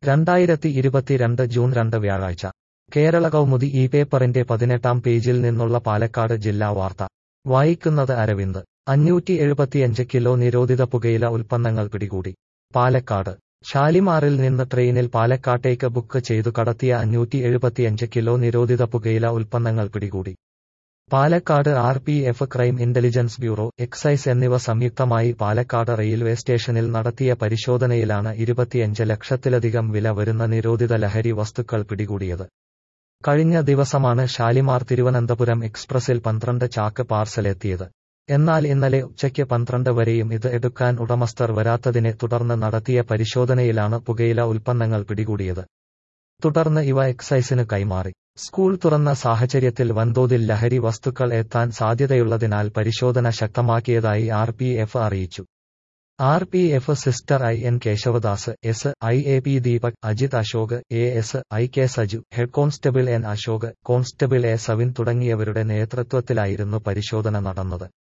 രണ്ടായിരത്തി ഇരുപത്തിരണ്ട് ജൂൺ രണ്ട് വ്യാഴാഴ്ച കേരള കൗമുദി ഈ പേപ്പറിന്റെ പതിനെട്ടാം പേജിൽ നിന്നുള്ള പാലക്കാട് ജില്ലാ വാർത്ത വായിക്കുന്നത് അരവിന്ദ് അഞ്ഞൂറ്റി എഴുപത്തിയഞ്ച് കിലോ നിരോധിത പുകയില ഉൽപ്പന്നങ്ങൾ പിടികൂടി പാലക്കാട് ഷാലിമാറിൽ നിന്ന് ട്രെയിനിൽ പാലക്കാട്ടേക്ക് ബുക്ക് ചെയ്തു കടത്തിയ അഞ്ഞൂറ്റി എഴുപത്തിയഞ്ച് കിലോ നിരോധിത പുകയില ഉൽപ്പന്നങ്ങൾ പിടികൂടി Palakkad R P F crime intelligence bureau excise എന്നിവ സംയുക്തമായി പാലക്കാട് റെയിൽവേ സ്റ്റേഷനിൽ നടത്തിയ പരിശോധനയിലാണ് ഇരുപത്തിയഞ്ച് ലക്ഷത്തിലധികം വില വരുന്ന നിരോധിത ലഹരി വസ്തുക്കൾ പിടികൂടിയത് കഴിഞ്ഞ ദിവസമാണ് ഷാലിമാർ തിരുവനന്തപുരം എക്സ്പ്രസിൽ പന്ത്രണ്ട് ചാക്ക് പാർസൽ എത്തിയത് എന്നാൽ ഇന്നലെ ഉച്ചയ്ക്ക് പന്ത്രണ്ട് വരെയും ഇത് എടുക്കാൻ ഉടമസ്ഥർ വരാത്തതിനെ തുടർന്ന് നടത്തിയ പരിശോധനയിലാണ് പുകയില ഉൽപ്പന്നങ്ങൾ പിടികൂടിയത് തുടർന്ന് ഇവ എക്സൈസിന് കൈമാറി സ്കൂൾ തുറന്ന സാഹചര്യത്തിൽ വൻതോതിൽ ലഹരി വസ്തുക്കൾ എത്താൻ സാധ്യതയുള്ളതിനാൽ പരിശോധന ശക്തമാക്കിയതായി ആർ പി എഫ് അറിയിച്ചു R P F sister I N Keshavadas S I A P Deepak Ajith Ashok A S I K Saju head constable N Ashok constable A Savin തുടങ്ങിയവരുടെ നേതൃത്വത്തിലായിരുന്നു പരിശോധന നടന്നത്